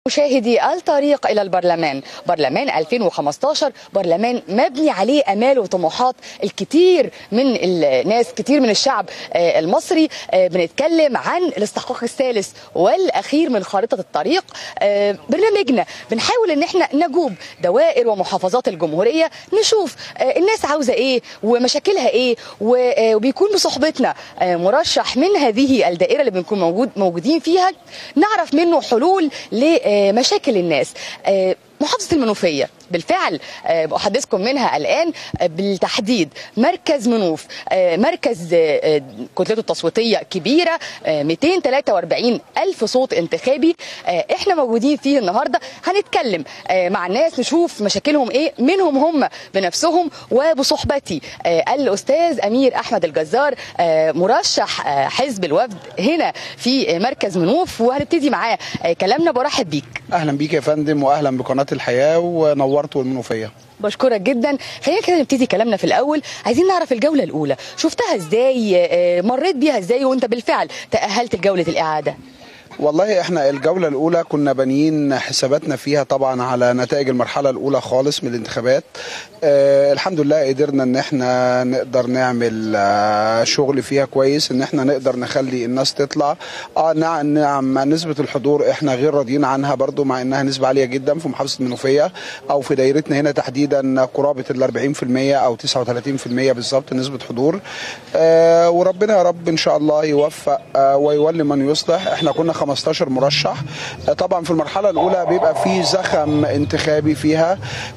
مشاهدي الطريق إلى البرلمان برلمان 2015 برلمان مبني عليه أمال وطموحات الكثير من الناس كتير من الشعب آه، المصري آه، بنتكلم عن الاستحقاق الثالث والأخير من خارطة الطريق آه، برنامجنا بنحاول ان احنا نجوب دوائر ومحافظات الجمهورية نشوف آه، الناس عاوزة ايه ومشاكلها ايه و- آه، وبيكون بصحبتنا آه، مرشح من هذه الدائرة اللي بنكون موجود موجودين فيها نعرف منه حلول لمشاكل الناس آه، محافظة المنوفية بالفعل آه، بأحدثكم منها الآن آه، بالتحديد مركز منوف آه، مركز آه، آه، كتلته التصويتية كبيرة آه، 243 ألف صوت انتخابي آه، احنا موجودين فيه النهاردة هنتكلم آه، مع الناس نشوف مشاكلهم ايه منهم هم بنفسهم وبصحبتي آه، الأستاذ أمير أحمد الجزار آه، مرشح آه، حزب الوفد هنا في آه، مركز منوف وهنبتدي معاه آه، كلامنا برحب بيك اهلا بيك يا فندم واهلا بقناه الحياه ونورتوا المنوفيه بشكرك جدا خلينا كده نبتدي كلامنا في الاول عايزين نعرف الجوله الاولى شفتها ازاي آه، مريت بيها ازاي وانت بالفعل تاهلت لجوله الاعاده والله احنا الجوله الاولى كنا بانيين حساباتنا فيها طبعا على نتائج المرحله الاولى خالص من الانتخابات آه الحمد لله قدرنا ان احنا نقدر نعمل آه شغل فيها كويس ان احنا نقدر نخلي الناس تطلع اه نعم نعم نسبه الحضور احنا غير راضيين عنها برضو مع انها نسبه عاليه جدا في محافظه المنوفيه او في دايرتنا هنا تحديدا قرابه ال 40% او 39% بالظبط نسبه حضور آه وربنا يا رب ان شاء الله يوفق آه ويولي من يصلح احنا كنا 15 مرشح آه طبعا في المرحله الاولى بيبقى في زخم انتخابي فيها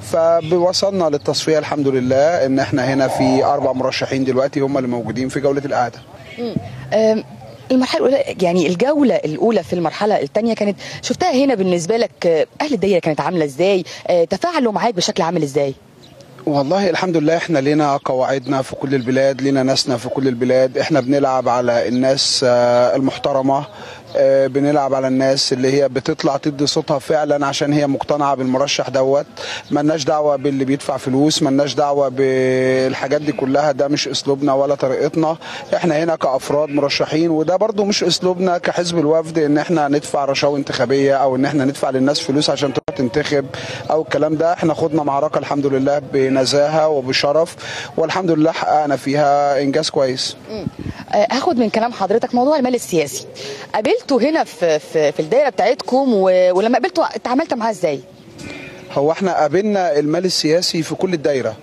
فوصلنا للتصفيه الحمد لله ان احنا هنا في اربع مرشحين دلوقتي هم اللي موجودين في جوله القعده آم، المرحله الاولى يعني الجوله الاولى في المرحله الثانيه كانت شفتها هنا بالنسبه لك آه، اهل الدايره كانت عامله ازاي آه، تفاعلوا معاك بشكل عامل ازاي والله الحمد لله احنا لنا قواعدنا في كل البلاد لنا ناسنا في كل البلاد احنا بنلعب على الناس آه، المحترمة آه، بنلعب على الناس اللي هي بتطلع تدي صوتها فعلا عشان هي مقتنعة بالمرشح دوت ملناش دعوة باللي بيدفع فلوس ملناش دعوة بالحاجات دي كلها ده مش اسلوبنا ولا طريقتنا احنا هنا كأفراد مرشحين وده برضو مش اسلوبنا كحزب الوفد ان احنا ندفع رشاوى انتخابية او ان احنا ندفع للناس فلوس عشان تروح تنتخب او الكلام ده احنا خدنا معركة الحمد لله بنزاهة وبشرف والحمد لله حققنا فيها انجاز كويس آه، هاخد من كلام حضرتك موضوع المال السياسي قابلته هنا في في, في الدايره بتاعتكم و- ولما قابلته اتعاملت معاه ازاي هو احنا قابلنا المال السياسي في كل الدايره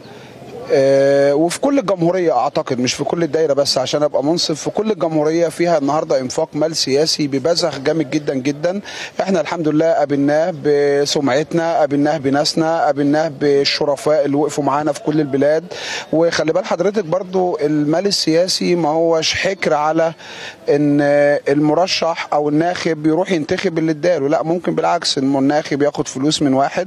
آه، وفي كل الجمهورية أعتقد مش في كل الدايرة بس عشان أبقى منصف في كل الجمهورية فيها النهاردة إنفاق مال سياسي ببذخ جامد جدا جدا إحنا الحمد لله قابلناه بسمعتنا قابلناه بناسنا قابلناه بالشرفاء اللي وقفوا معانا في كل البلاد وخلي بال حضرتك برضو المال السياسي ما هوش حكر على إن المرشح أو الناخب يروح ينتخب اللي اداله لا ممكن بالعكس إن الناخب ياخد فلوس من واحد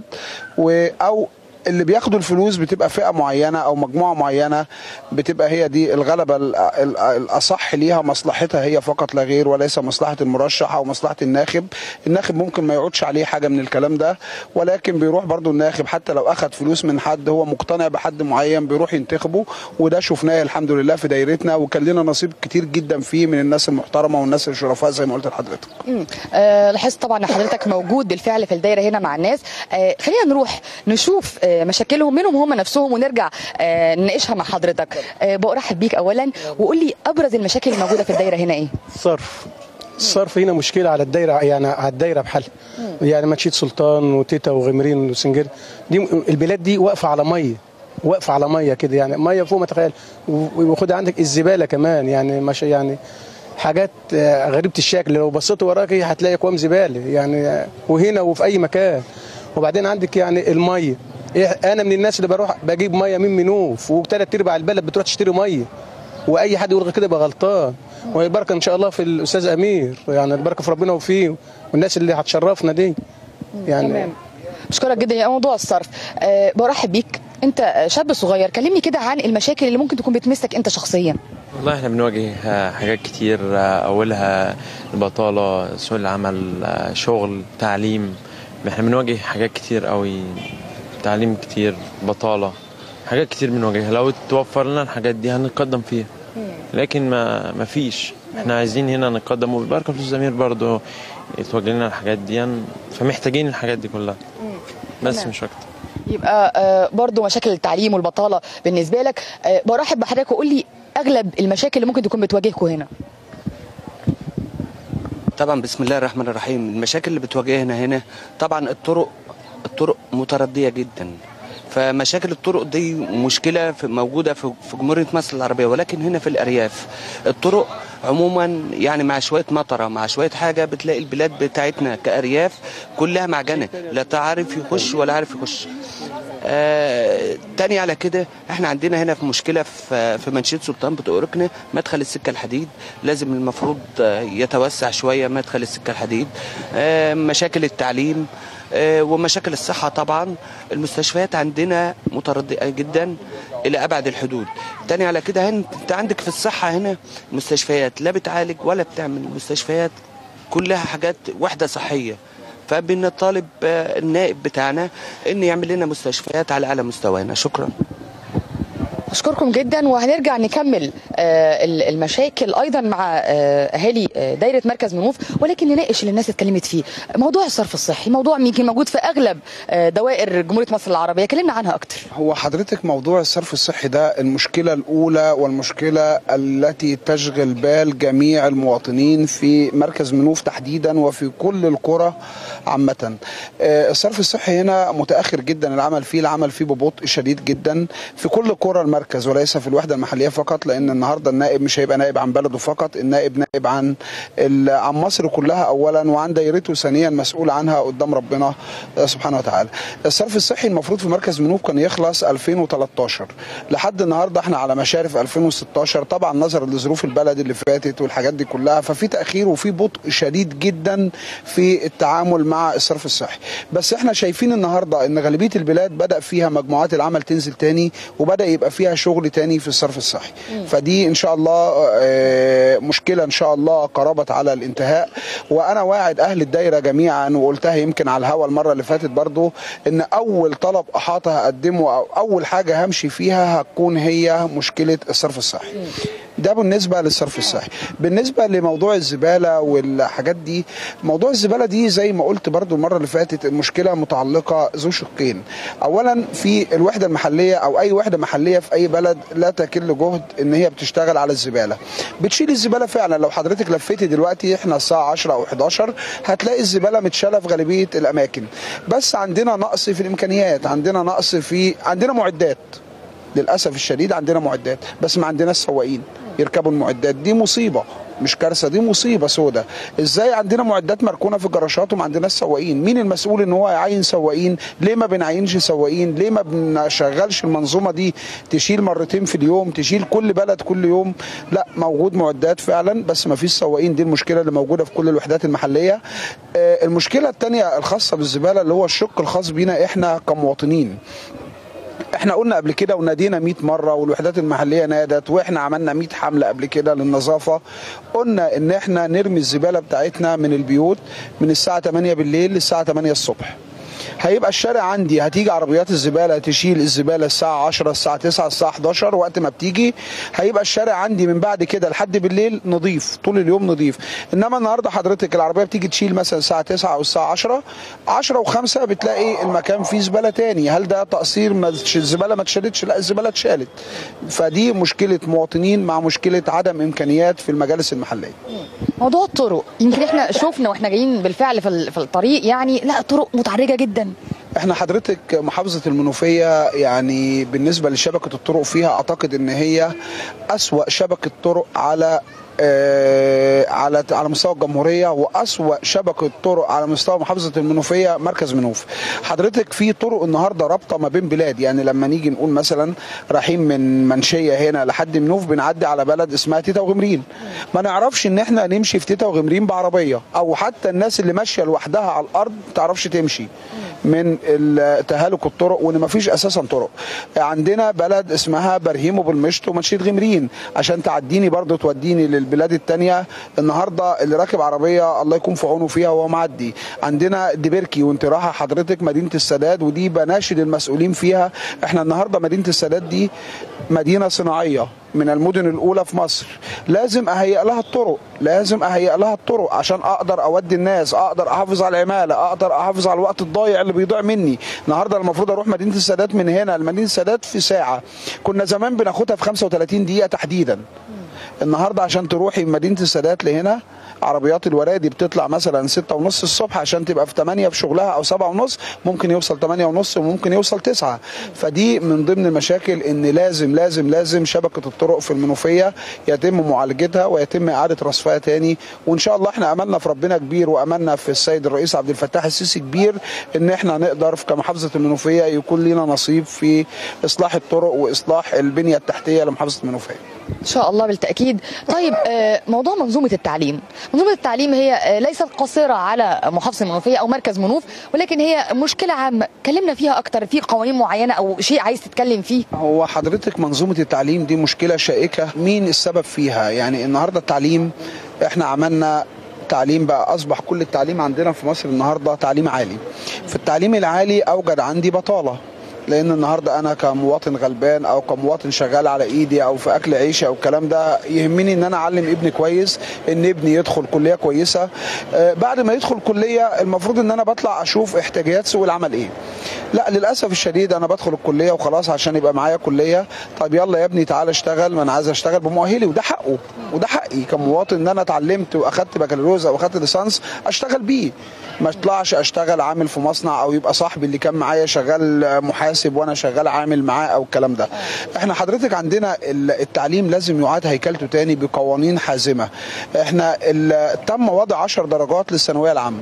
و أو اللي بياخدوا الفلوس بتبقى فئه معينه او مجموعه معينه بتبقى هي دي الغلبه ال- ال- الاصح ليها مصلحتها هي فقط لا غير وليس مصلحه المرشح او مصلحه الناخب الناخب ممكن ما يقعدش عليه حاجه من الكلام ده ولكن بيروح برضو الناخب حتى لو اخد فلوس من حد هو مقتنع بحد معين بيروح ينتخبه وده شفناه الحمد لله في دايرتنا وكان لنا نصيب كتير جدا فيه من الناس المحترمه والناس الشرفاء زي ما قلت لحضرتك مم. آه لاحظت طبعا ان حضرتك موجود بالفعل في الدايره هنا مع الناس آه خلينا نروح نشوف آه مشاكلهم منهم هم نفسهم ونرجع آه نناقشها مع حضرتك آه برحب بيك اولا وقول لي ابرز المشاكل الموجوده في الدايره هنا ايه الصرف الصرف هنا مشكله على الدايره يعني على الدايره بحالها يعني ماتشيت سلطان وتيتا وغمرين وسنجر دي البلاد دي واقفه على ميه واقفه على ميه كده يعني ميه فوق ما تخيل وخد عندك الزباله كمان يعني مش يعني حاجات آه، غريبه الشكل لو بصيت وراك هتلاقي اكوام زباله يعني آه، وهنا وفي اي مكان وبعدين عندك يعني الميه إيه، انا من الناس اللي بروح بجيب ميه من منوف وثلاث ارباع البلد بتروح تشتري ميه واي حد يقول غير كده يبقى غلطان والبركه ان شاء الله في الاستاذ امير يعني البركه في ربنا وفيه والناس اللي هتشرفنا دي يعني تمام بشكرك جدا يا موضوع الصرف أه برحب بيك انت آه، شاب صغير كلمني كده عن المشاكل اللي ممكن تكون بتمسك انت شخصيا والله احنا بنواجه آه، حاجات كتير آه، اولها البطاله سوق العمل آه، شغل تعليم احنا بنواجه حاجات كتير قوي تعليم كتير بطاله حاجات كتير بنواجهها لو توفر لنا الحاجات دي هنتقدم فيها لكن ما ما فيش احنا عايزين هنا نتقدم وبالبركه في الزمير برضه يتوجه لنا الحاجات دي فمحتاجين الحاجات دي كلها بس تمام. مش اكتر يبقى آه، برضو مشاكل التعليم والبطاله بالنسبه لك آه، برحب بحضرتك وقول لي اغلب المشاكل اللي ممكن تكون بتواجهكم هنا طبعا بسم الله الرحمن الرحيم المشاكل اللي بتواجهنا هنا طبعا الطرق الطرق مترديه جدا فمشاكل الطرق دي مشكله في موجوده في في جمهوريه مصر العربيه ولكن هنا في الارياف الطرق عموما يعني مع شويه مطره مع شويه حاجه بتلاقي البلاد بتاعتنا كارياف كلها معجنه لا تعرف يخش ولا عارف يخش آه تاني على كده احنا عندنا هنا في مشكله في في منشيه سلطان بتؤركنا مدخل السكه الحديد لازم المفروض آه، يتوسع شويه مدخل السكه الحديد آه مشاكل التعليم آه ومشاكل الصحه طبعا المستشفيات عندنا متردئه جدا الى ابعد الحدود تاني على كده هن- انت عندك في الصحه هنا مستشفيات لا بتعالج ولا بتعمل مستشفيات كلها حاجات وحده صحيه فبنطالب آه، النائب بتاعنا ان يعمل لنا مستشفيات على اعلى مستوانا شكرا اشكركم جدا وهنرجع نكمل آه، ال- المشاكل ايضا مع آه، اهالي آه، دايره مركز منوف ولكن نناقش اللي الناس اتكلمت فيه موضوع الصرف الصحي موضوع يمكن موجود في اغلب آه، دوائر جمهوريه مصر العربيه كلمنا عنها اكتر هو حضرتك موضوع الصرف الصحي ده المشكلة الأولى والمشكلة التي تشغل بال جميع المواطنين في مركز منوف تحديدا وفي كل القرى عامة آه، الصرف الصحي هنا متأخر جدا العمل فيه العمل فيه ببطء شديد جدا في كل قرى المركز وليس في الوحدة المحلية فقط لأن النهاردة النائب مش هيبقى نائب عن بلده فقط النائب نائب عن ال- عن مصر كلها أولا وعن دايرته ثانيا مسؤول عنها قدام ربنا آه، سبحانه وتعالى الصرف الصحي المفروض في مركز منوف كان يخلص 2013 لحد النهارده احنا على مشارف 2016 طبعا نظرا لظروف البلد اللي فاتت والحاجات دي كلها ففي تاخير وفي بطء شديد جدا في التعامل مع الصرف الصحي بس احنا شايفين النهارده ان غالبيه البلاد بدا فيها مجموعات العمل تنزل تاني وبدا يبقى فيها شغل تاني في الصرف الصحي فدي ان شاء الله آه، مشكله ان شاء الله قربت على الانتهاء وانا واعد اهل الدايره جميعا وقلتها يمكن على الهوا المره اللي فاتت برضو ان اول طلب احاطه هقدمه او اول حاجه همشي فيها هتكون هي مشكله الصرف الصحي ده بالنسبه للصرف الصحي بالنسبه لموضوع الزباله والحاجات دي موضوع الزباله دي زي ما قلت برضو المره اللي فاتت المشكله متعلقه ذو شقين اولا في الوحده المحليه او اي وحده محليه في اي بلد لا تكل جهد ان هي بتشتغل على الزباله بتشيل الزباله فعلا لو حضرتك لفيتي دلوقتي احنا الساعه 10 او 11 هتلاقي الزباله متشاله في غالبيه الاماكن بس عندنا نقص في الامكانيات عندنا نقص في عندنا معدات للاسف الشديد عندنا معدات بس ما عندناش سواقين يركبوا المعدات دي مصيبه مش كارثه دي مصيبه سودة ازاي عندنا معدات مركونه في الجراشات وما عندناش سواقين مين المسؤول ان هو يعين سواقين ليه ما بنعينش سواقين ليه ما بنشغلش المنظومه دي تشيل مرتين في اليوم تشيل كل بلد كل يوم لا موجود معدات فعلا بس ما فيش سواقين دي المشكله اللي موجوده في كل الوحدات المحليه آه، المشكله الثانيه الخاصه بالزباله اللي هو الشق الخاص بينا احنا كمواطنين احنا قلنا قبل كده ونادينا 100 مره والوحدات المحليه نادت واحنا عملنا 100 حمله قبل كده للنظافه قلنا ان احنا نرمي الزباله بتاعتنا من البيوت من الساعه 8 بالليل للساعه 8 الصبح هيبقى الشارع عندي هتيجي عربيات الزباله تشيل الزباله الساعه 10 الساعه 9 الساعه 11 وقت ما بتيجي هيبقى الشارع عندي من بعد كده لحد بالليل نظيف طول اليوم نظيف انما النهارده حضرتك العربيه بتيجي تشيل مثلا الساعه 9 او الساعه 10 10 و5 بتلاقي المكان فيه زباله تاني هل ده تقصير ما الزباله ما اتشالتش لا الزباله اتشالت فدي مشكله مواطنين مع مشكله عدم امكانيات في المجالس المحليه موضوع الطرق يمكن احنا شفنا واحنا جايين بالفعل في ال- في الطريق يعني لا طرق متعرجه جدا احنا حضرتك محافظة المنوفية يعني بالنسبة لشبكة الطرق فيها اعتقد ان هي اسوأ شبكة طرق على آه على على مستوى الجمهوريه واسوا شبكه طرق على مستوى محافظه المنوفيه مركز منوف حضرتك في طرق النهارده رابطه ما بين بلاد يعني لما نيجي نقول مثلا رايحين من منشيه هنا لحد منوف بنعدي على بلد اسمها تيتا وغمرين ما نعرفش ان احنا نمشي في تيتا وغمرين بعربيه او حتى الناس اللي ماشيه لوحدها على الارض ما تعرفش تمشي من ال- تهالك الطرق وان ما فيش اساسا طرق عندنا بلد اسمها برهيم وبالمشط ومنشيه غمرين عشان تعديني برضو توديني للبلاد التانية النهارده اللي راكب عربيه الله يكون في عونه فيها وهو معدي عندنا ديبركي وانت رايحه حضرتك مدينه السادات ودي بناشد المسؤولين فيها احنا النهارده مدينه السادات دي مدينه صناعيه من المدن الاولى في مصر لازم اهيئ لها الطرق لازم اهيئ لها الطرق عشان اقدر اودي الناس اقدر احافظ على العماله اقدر احافظ على الوقت الضايع اللي بيضيع مني النهارده المفروض اروح مدينه السادات من هنا لمدينه السادات في ساعه كنا زمان بناخدها في 35 دقيقه تحديدا النهارده عشان تروحي من مدينه السادات لهنا عربيات الورادي بتطلع مثلا ستة ونص الصبح عشان تبقى في 8 في شغلها او سبعة ونص ممكن يوصل 8 ونص وممكن يوصل 9 فدي من ضمن المشاكل ان لازم لازم لازم شبكة الطرق في المنوفية يتم معالجتها ويتم اعادة رصفها تاني وان شاء الله احنا املنا في ربنا كبير واملنا في السيد الرئيس عبد الفتاح السيسي كبير ان احنا نقدر في كمحافظة المنوفية يكون لنا نصيب في اصلاح الطرق واصلاح البنية التحتية لمحافظة المنوفية ان شاء الله بالتاكيد طيب آه، موضوع منظومه التعليم منظومه التعليم هي آه، ليست قاصره على محافظه المنوفيه او مركز منوف ولكن هي مشكله عامه كلمنا فيها اكتر في قوانين معينه او شيء عايز تتكلم فيه هو حضرتك منظومة التعليم دي مشكلة شائكة مين السبب فيها يعني النهاردة التعليم احنا عملنا تعليم بقى اصبح كل التعليم عندنا في مصر النهارده تعليم عالي في التعليم العالي اوجد عندي بطاله لان النهارده انا كمواطن غلبان او كمواطن شغال على ايدي او في اكل عيشي او الكلام ده يهمني ان انا اعلم ابني كويس ان ابني يدخل كليه كويسه آه، بعد ما يدخل كليه المفروض ان انا بطلع اشوف احتياجات سوق العمل ايه لا للاسف الشديد انا بدخل الكليه وخلاص عشان يبقى معايا كليه طب يلا يا ابني تعالى اشتغل ما انا عايز اشتغل بمؤهلي وده حقه وده حقي كمواطن ان انا اتعلمت واخدت بكالوريوس او اخدت ليسانس اشتغل بيه ما اطلعش اشتغل عامل في مصنع او يبقى صاحبي اللي كان معايا شغال محاسب وانا شغال عامل معاه او الكلام ده احنا حضرتك عندنا ال- التعليم لازم يعاد هيكلته تاني بقوانين حازمه احنا ال- تم وضع 10 درجات للثانويه العامه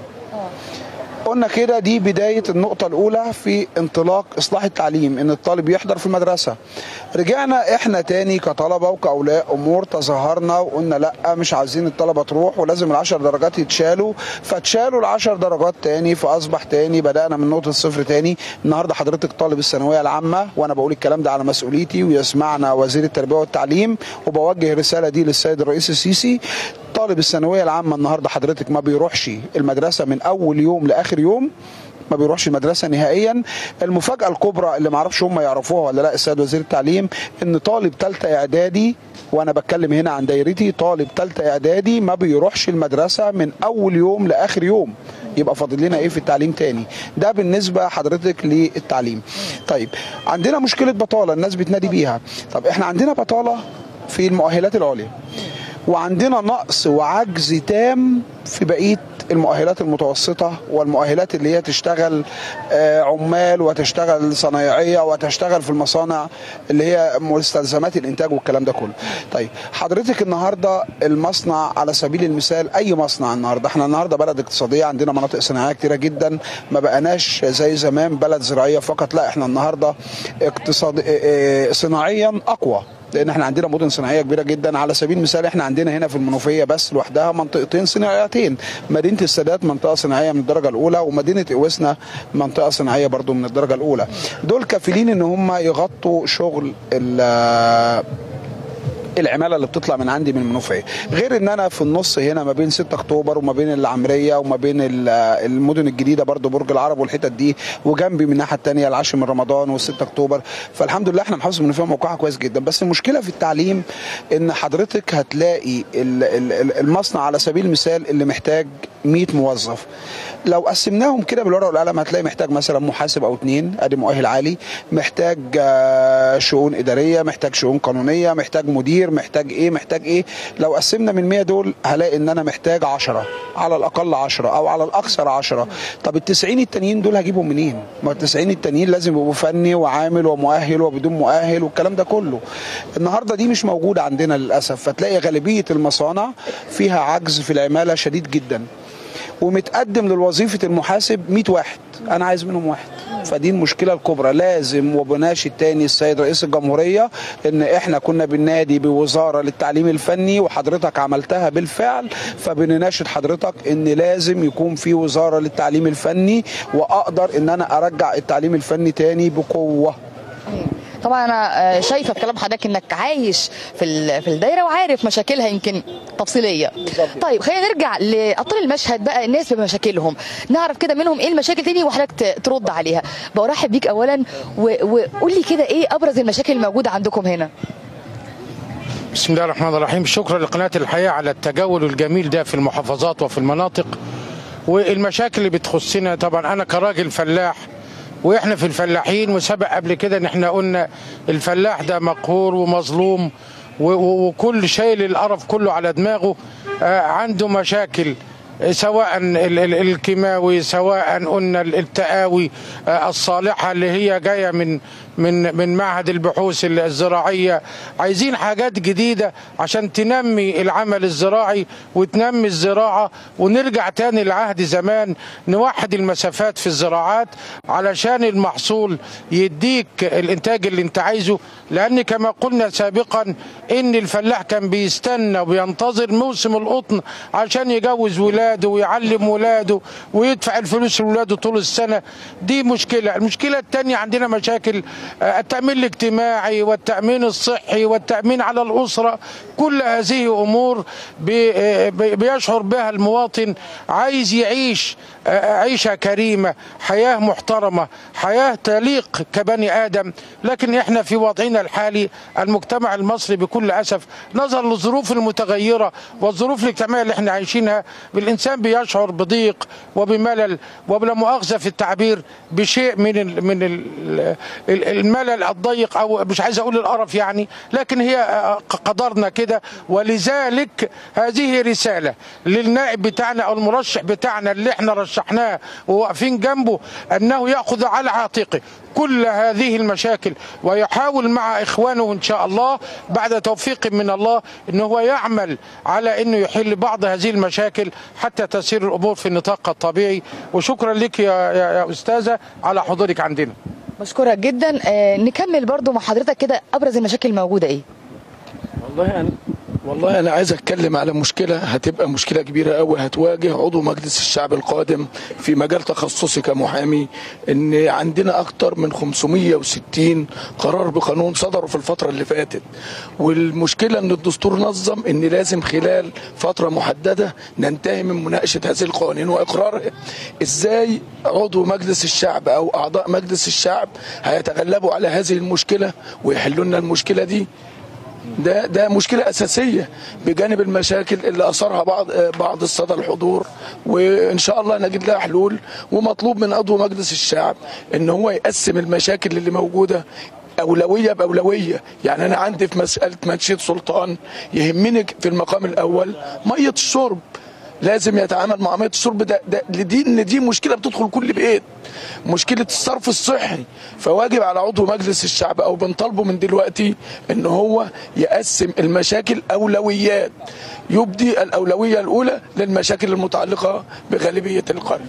قلنا كده دي بداية النقطة الأولى في انطلاق إصلاح التعليم إن الطالب يحضر في المدرسة رجعنا إحنا تاني كطلبة وكأولياء أمور تظاهرنا وقلنا لأ مش عايزين الطلبة تروح ولازم العشر درجات يتشالوا فتشالوا العشر درجات تاني فأصبح تاني بدأنا من نقطة الصفر تاني النهاردة حضرتك طالب الثانوية العامة وأنا بقول الكلام ده على مسؤوليتي ويسمعنا وزير التربية والتعليم وبوجه الرسالة دي للسيد الرئيس السيسي طالب الثانويه العامه النهارده حضرتك ما بيروحش المدرسه من اول يوم لاخر يوم ما بيروحش المدرسه نهائيا المفاجاه الكبرى اللي ما اعرفش هم يعرفوها ولا لا السيد وزير التعليم ان طالب ثالثه اعدادي وانا بتكلم هنا عن دايرتي طالب ثالثه اعدادي ما بيروحش المدرسه من اول يوم لاخر يوم يبقى فاضل لنا ايه في التعليم تاني ده بالنسبه حضرتك للتعليم طيب عندنا مشكله بطاله الناس بتنادي بيها طب احنا عندنا بطاله في المؤهلات العليا وعندنا نقص وعجز تام في بقيه المؤهلات المتوسطه والمؤهلات اللي هي تشتغل آه، عمال وتشتغل صنايعيه وتشتغل في المصانع اللي هي مستلزمات الانتاج والكلام ده كله. طيب حضرتك النهارده المصنع على سبيل المثال اي مصنع النهارده احنا النهارده بلد اقتصاديه عندنا مناطق صناعيه كتيره جدا ما بقناش زي زمان بلد زراعيه فقط لا احنا النهارده اقتصاد آه، آه، صناعيا اقوى لان احنا عندنا مدن صناعيه كبيره جدا على سبيل المثال احنا عندنا هنا في المنوفيه بس لوحدها منطقتين صناعيتين مدينه السادات منطقه صناعيه من الدرجه الاولى ومدينه اوسنا منطقه صناعيه برضو من الدرجه الاولى دول كافلين ان هم يغطوا شغل ال- العماله اللي بتطلع من عندي من المنوفيه غير ان انا في النص هنا ما بين 6 اكتوبر وما بين العمريه وما بين ال- المدن الجديده برضو برج العرب والحتت دي وجنبي من الناحيه الثانيه العاشر من رمضان وال6 اكتوبر فالحمد لله احنا محافظه المنوفيه موقعها كويس جدا بس المشكله في التعليم ان حضرتك هتلاقي ال- ال- ال- المصنع على سبيل المثال اللي محتاج 100 موظف لو قسمناهم كده بالورقه والقلم هتلاقي محتاج مثلا محاسب او اتنين ادي مؤهل عالي محتاج آه، شؤون اداريه محتاج شؤون قانونيه محتاج مدير محتاج ايه محتاج ايه لو قسمنا من 100 دول هلاقي ان انا محتاج 10 على الاقل 10 او على الاكثر 10 طب ال 90 التانيين دول هجيبهم منين ما ال 90 التانيين لازم يبقوا فني وعامل ومؤهل وبدون مؤهل والكلام ده كله النهارده دي مش موجوده عندنا للاسف فتلاقي غالبيه المصانع فيها عجز في العماله شديد جدا ومتقدم للوظيفه المحاسب 100 واحد انا عايز منهم واحد فدي المشكله الكبرى لازم وبناشد تاني السيد رئيس الجمهوريه ان احنا كنا بننادي بوزاره للتعليم الفني وحضرتك عملتها بالفعل فبنناشد حضرتك ان لازم يكون في وزاره للتعليم الفني واقدر ان انا ارجع التعليم الفني تاني بقوه طبعا انا آه، شايفه بكلام حضرتك انك عايش في ال- في الدايره وعارف مشاكلها يمكن تفصيليه طيب خلينا نرجع لابطال المشهد بقى الناس بمشاكلهم نعرف كده منهم ايه المشاكل تاني وحضرتك ت- ترد عليها برحب بيك اولا و- وقول لي كده ايه ابرز المشاكل الموجوده عندكم هنا بسم الله الرحمن الرحيم شكرا لقناة الحياة على التجول الجميل ده في المحافظات وفي المناطق والمشاكل اللي بتخصنا طبعا أنا كراجل فلاح واحنا في الفلاحين وسبق قبل كده ان احنا قلنا الفلاح ده مقهور ومظلوم و- و- وكل شايل القرف كله على دماغه آه، عنده مشاكل سواء ال- ال- الكيماوي سواء قلنا التقاوي آه، الصالحه اللي هي جايه من من من معهد البحوث الزراعيه عايزين حاجات جديده عشان تنمي العمل الزراعي وتنمي الزراعه ونرجع تاني لعهد زمان نوحد المسافات في الزراعات علشان المحصول يديك الانتاج اللي انت عايزه لان كما قلنا سابقا ان الفلاح كان بيستنى وبينتظر موسم القطن عشان يجوز ولاده ويعلم ولاده ويدفع الفلوس لولاده طول السنه دي مشكله المشكله الثانيه عندنا مشاكل آه، التامين الاجتماعي والتامين الصحي والتامين على الاسره كل هذه امور بي- آه، بي- بيشعر بها المواطن عايز يعيش آه، عيشه كريمه حياه محترمه حياه تليق كبني ادم لكن احنا في وضعنا الحالي المجتمع المصري بكل اسف نظرا للظروف المتغيره والظروف الاجتماعيه اللي احنا عايشينها الانسان بيشعر بضيق وبملل وبلا مؤاخذه في التعبير بشيء من ال من ال ال- الملل الضيق او مش عايز اقول القرف يعني لكن هي آه، قدرنا كده ولذلك هذه رساله للنائب بتاعنا او المرشح بتاعنا اللي احنا رشحناه وواقفين جنبه انه ياخذ على عاتقه كل هذه المشاكل ويحاول مع اخوانه ان شاء الله بعد توفيق من الله ان هو يعمل على انه يحل بعض هذه المشاكل حتى تسير الامور في النطاق الطبيعي وشكرا لك يا, يا, يا استاذه على حضورك عندنا مشكورة جدا آه، نكمل برضو مع حضرتك كده ابرز المشاكل الموجودة ايه والله أنا والله أنا عايز أتكلم على مشكلة هتبقى مشكلة كبيرة أوي هتواجه عضو مجلس الشعب القادم في مجال تخصصي كمحامي إن عندنا أكتر من 560 قرار بقانون صدروا في الفترة اللي فاتت والمشكلة إن الدستور نظم إن لازم خلال فترة محددة ننتهي من مناقشة هذه القوانين وإقرارها إزاي عضو مجلس الشعب أو أعضاء مجلس الشعب هيتغلبوا على هذه المشكلة ويحلوا لنا المشكلة دي ده ده مشكله اساسيه بجانب المشاكل اللي اثرها بعض بعض الساده الحضور وان شاء الله نجد لها حلول ومطلوب من عضو مجلس الشعب ان هو يقسم المشاكل اللي موجوده أولوية بأولوية يعني أنا عندي في مسألة منشية سلطان يهمني في المقام الأول مية الشرب لازم يتعامل مع ميه الشرب ده, ده دي ان دي مشكله بتدخل كل بيت مشكله الصرف الصحي فواجب على عضو مجلس الشعب او بنطالبه من دلوقتي ان هو يقسم المشاكل اولويات يبدي الاولويه الاولى للمشاكل المتعلقه بغالبيه القريه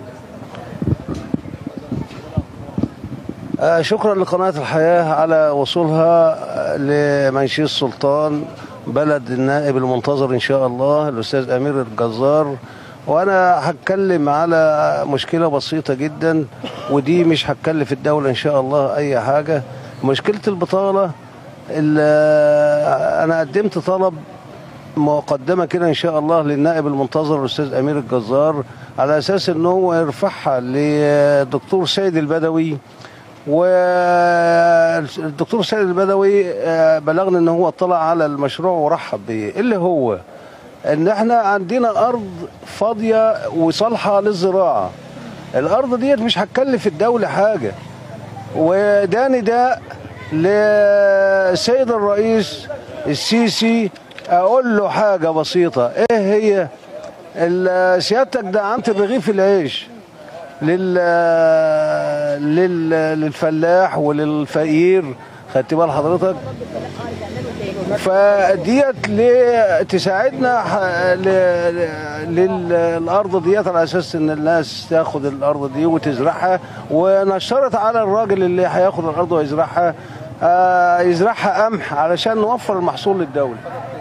آه، شكرا لقناة الحياة على وصولها آه، لمنشية السلطان بلد النائب المنتظر إن شاء الله الأستاذ أمير الجزار وأنا هتكلم على مشكلة بسيطة جدا ودي مش هتكلف الدولة إن شاء الله أي حاجة مشكلة البطالة ال- أنا قدمت طلب مقدمة كده إن شاء الله للنائب المنتظر الأستاذ أمير الجزار على أساس إن هو يرفعها للدكتور سيد البدوي والدكتور سيد البدوي آه، بلغني ان هو اطلع على المشروع ورحب بيه اللي هو ان احنا عندنا ارض فاضيه وصالحه للزراعه الارض ديت مش هتكلف الدوله حاجه وده نداء للسيد الرئيس السيسي اقول له حاجه بسيطه ايه هي ال- سيادتك دعمت رغيف العيش لل... لل... للفلاح وللفقير خدت بال حضرتك فديت ل- تساعدنا ح... ل... للارض ديت على اساس ان الناس تاخد الارض دي وتزرعها ونشرت على الراجل اللي هياخد الارض ويزرعها آه يزرعها قمح علشان نوفر المحصول للدوله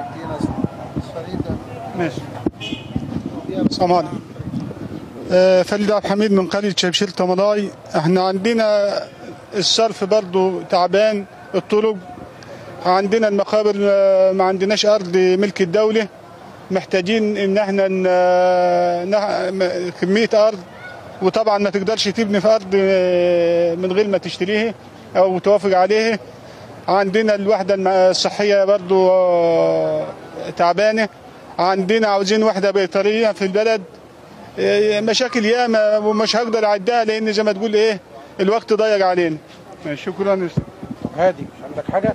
ماشي السلام عليكم آه، فريد عبد الحميد من قرية شبشيل طمراي احنا عندنا الصرف برضو تعبان الطرق عندنا المقابر آه، ما عندناش ارض ملك الدولة محتاجين ان احنا ن- نح- م- كمية ارض وطبعا ما تقدرش تبني في ارض آه، من غير ما تشتريها او توافق عليها عندنا الوحده الم- الصحيه برضو آه، تعبانه عندنا عاوزين وحده بيطريه في البلد آه، مشاكل ياما ومش هقدر اعدها لان زي ما تقول ايه الوقت ضيق علينا شكرا يا أستاذ. هادي مش عندك حاجه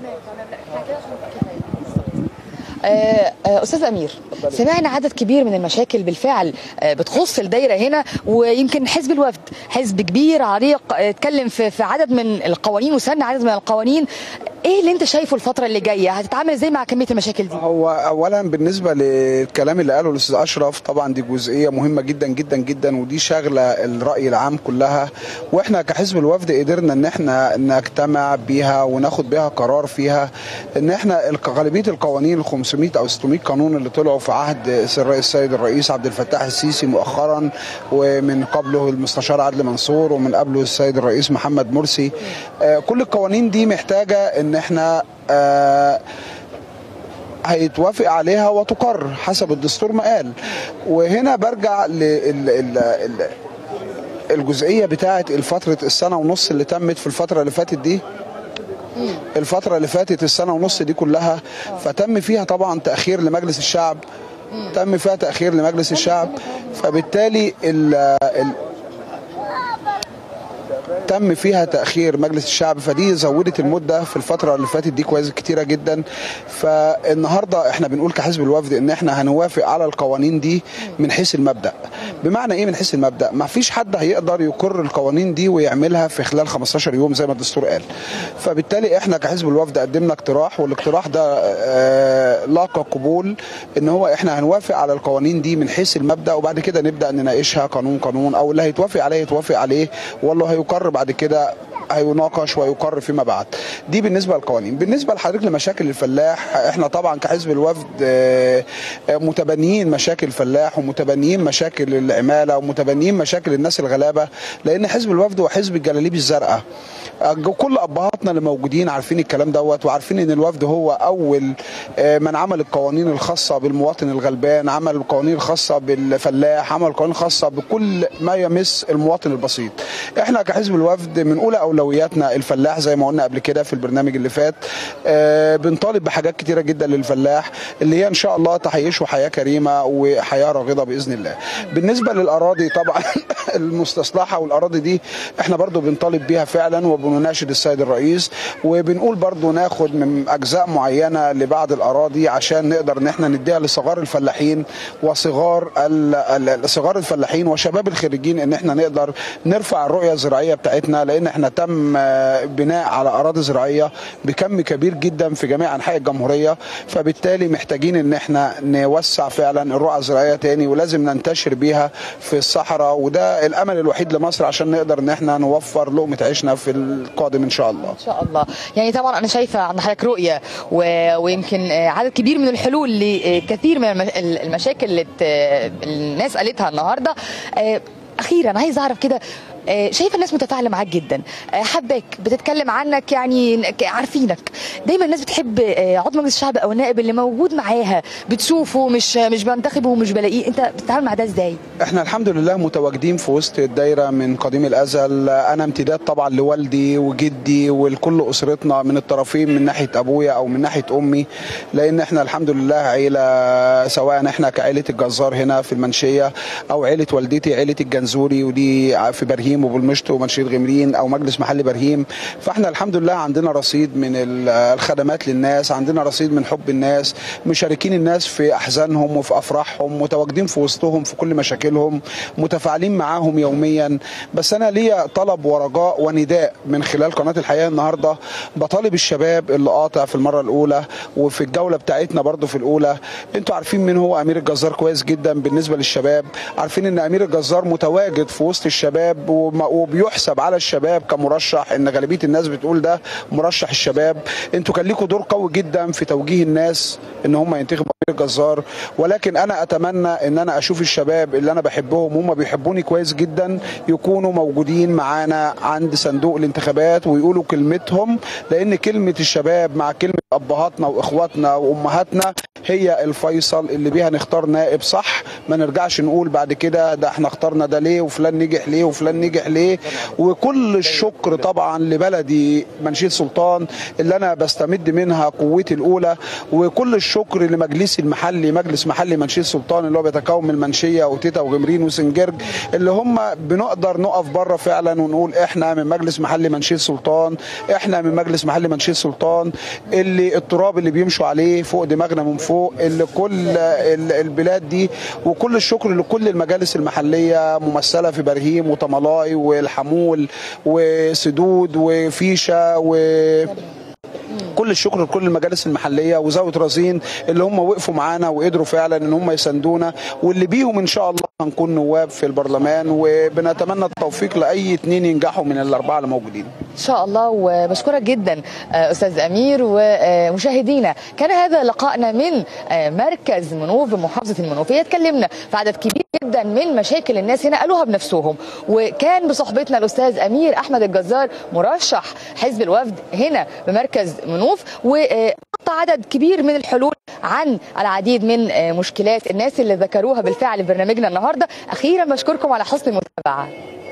آه، آه، استاذ امير سمعنا عدد كبير من المشاكل بالفعل آه، بتخص الدايره هنا ويمكن حزب الوفد حزب كبير عريق آه، اتكلم في في عدد من القوانين وسن عدد من القوانين ايه اللي انت شايفه الفتره اللي جايه هتتعامل ازاي مع كميه المشاكل دي هو اولا بالنسبه للكلام اللي قاله الاستاذ اشرف طبعا دي جزئيه مهمه جدا جدا جدا ودي شاغله الراي العام كلها واحنا كحزب الوفد قدرنا ان احنا نجتمع بيها وناخد بيها قرار فيها ان احنا الق- غالبيه القوانين ال 500 او 600 قانون اللي طلعوا في عهد السيد الرئيس عبد الفتاح السيسي مؤخرا ومن قبله المستشار عدلي منصور ومن قبله السيد الرئيس محمد مرسي آه، كل القوانين دي محتاجه ان احنا آه، هيتوافق عليها وتقر حسب الدستور ما قال وهنا برجع لل الجزئيه بتاعه الفتره السنه ونص اللي تمت في الفتره اللي فاتت دي الفتره اللي فاتت السنه ونص دي كلها فتم فيها طبعا تاخير لمجلس الشعب تم فيها تاخير لمجلس الشعب فبالتالي ال ال تم فيها تاخير مجلس الشعب فدي زودت المده في الفتره اللي فاتت دي كويس كتيره جدا فالنهارده احنا بنقول كحزب الوفد ان احنا هنوافق على القوانين دي من حيث المبدا بمعنى ايه من حيث المبدا ما فيش حد هيقدر يقر القوانين دي ويعملها في خلال 15 يوم زي ما الدستور قال فبالتالي احنا كحزب الوفد قدمنا اقتراح والاقتراح ده آه، لاقى قبول ان هو احنا هنوافق على القوانين دي من حيث المبدا وبعد كده نبدا نناقشها قانون قانون او اللي هيتوافق عليه يتوافق عليه والله هيقر بعد كده هيناقش ويقر فيما بعد دي بالنسبه للقوانين بالنسبه لحضرتك لمشاكل الفلاح احنا طبعا كحزب الوفد آه، آه، متبنيين مشاكل الفلاح ومتبنيين مشاكل العماله ومتبنيين مشاكل الناس الغلابه لان حزب الوفد هو حزب الجلاليب الزرقاء آه، كل ابهاتنا اللي موجودين عارفين الكلام دوت وعارفين ان الوفد هو اول آه، من عمل القوانين الخاصه بالمواطن الغلبان عمل القوانين الخاصه بالفلاح عمل القوانين الخاصه بكل ما يمس المواطن البسيط احنا كحزب الوفد من اولى اولوياتنا الفلاح زي ما قلنا قبل كده في البرنامج اللي فات آه، بنطالب بحاجات كتيره جدا للفلاح اللي هي ان شاء الله تحيشه حياه كريمه وحياه راغده باذن الله بالنسبه للاراضي طبعا المستصلحه والاراضي دي احنا برضو بنطالب بيها فعلا وبنناشد السيد الرئيس وبنقول برضو ناخد من اجزاء معينه لبعض الاراضي عشان نقدر ان احنا نديها لصغار الفلاحين وصغار ال- ال- صغار الفلاحين وشباب الخريجين ان احنا نقدر نرفع الرؤيه الزراعيه بتاعتنا لان احنا تم آه، بناء على اراضي زراعيه بكم كبير جدا في جميع انحاء الجمهوريه فبالتالي محتاجين ان احنا نوسع فعلا الرؤى الزراعيه تاني ولازم ننتشر بيها في الصحراء وده الامل الوحيد لمصر عشان نقدر ان احنا نوفر لقمه عيشنا في القادم ان شاء الله ان شاء الله يعني طبعا انا شايفه عند حضرتك رؤيه و... ويمكن آه، عدد كبير من الحلول لكثير من الم- المشاكل اللي ت... الناس قالتها النهارده آه، اخيرا عايز اعرف كده آه، شايفه الناس متفاعله معاك جدا آه، حباك بتتكلم عنك يعني إنك عارفينك دايما الناس بتحب آه، عضو مجلس الشعب او النائب اللي موجود معاها بتشوفه مش مش بنتخبه ومش بلاقيه انت بتتعامل مع ده ازاي احنا الحمد لله متواجدين في وسط الدايره من قديم الازل انا امتداد طبعا لوالدي وجدي ولكل اسرتنا من الطرفين من ناحيه ابويا او من ناحيه امي لان احنا الحمد لله عيله سواء احنا كعيله الجزار هنا في المنشيه او عيله والدتي عيله الجنزوري ودي في برهيم وبالمشط ومنشيه غمرين او مجلس محلي برهيم فاحنا الحمد لله عندنا رصيد من ال- الخدمات للناس عندنا رصيد من حب الناس مشاركين الناس في احزانهم وفي افراحهم متواجدين في وسطهم في كل مشاكلهم متفاعلين معاهم يوميا بس انا ليا طلب ورجاء ونداء من خلال قناه الحياه النهارده بطالب الشباب اللي قاطع في المره الاولى وفي الجوله بتاعتنا برضو في الاولى انتوا عارفين مين هو امير الجزار كويس جدا بالنسبه للشباب عارفين ان امير الجزار متواجد في وسط الشباب وم- وبيحسب على الشباب كمرشح ان غالبيه الناس بتقول ده مرشح الشباب انتوا كان ليكوا دور قوي جدا في توجيه الناس ان هم ينتخبوا امير الجزار ولكن انا اتمنى ان انا اشوف الشباب اللي انا بحبهم هم بيحبوني كويس جدا يكونوا موجودين معانا عند صندوق الانتخابات ويقولوا كلمتهم لان كلمه الشباب مع كلمه ابهاتنا واخواتنا وامهاتنا هي الفيصل اللي بيها نختار نائب صح ما نرجعش نقول بعد كده ده احنا اخترنا ده ليه وفلان نجح ليه وفلان نجح ليه وكل الشكر طبعا لبلدي منشيد سلطان اللي انا بستمد منها قوتي الاولى وكل الشكر لمجلسي المحلي مجلس محلي منشيد سلطان اللي هو بيتكون من المنشيه وتيتا وجمرين وسنجرج اللي هم بنقدر نقف بره فعلا ونقول احنا من مجلس محلي منشيد سلطان احنا من مجلس محلي منشيد سلطان اللي التراب اللي بيمشوا عليه فوق دماغنا من فوق اللي كل ال- البلاد دي وكل الشكر لكل المجالس المحليه ممثله في برهيم وطملاي والحمول وسدود وفيشه و كل الشكر لكل المجالس المحليه وزاويه رزين اللي هم وقفوا معانا وقدروا فعلا ان هم يساندونا واللي بيهم ان شاء الله هنكون نواب في البرلمان وبنتمنى التوفيق لاي اتنين ينجحوا من الاربعه اللي موجودين ان شاء الله وبشكرك جدا آه، استاذ امير ومشاهدينا كان هذا لقائنا من آه، مركز منوف بمحافظه المنوفيه اتكلمنا في عدد كبير جدا من مشاكل الناس هنا قالوها بنفسهم وكان بصحبتنا الاستاذ امير احمد الجزار مرشح حزب الوفد هنا بمركز منوف وقطع عدد كبير من الحلول عن العديد من آه، مشكلات الناس اللي ذكروها بالفعل في برنامجنا النهارده اخيرا بشكركم على حسن المتابعه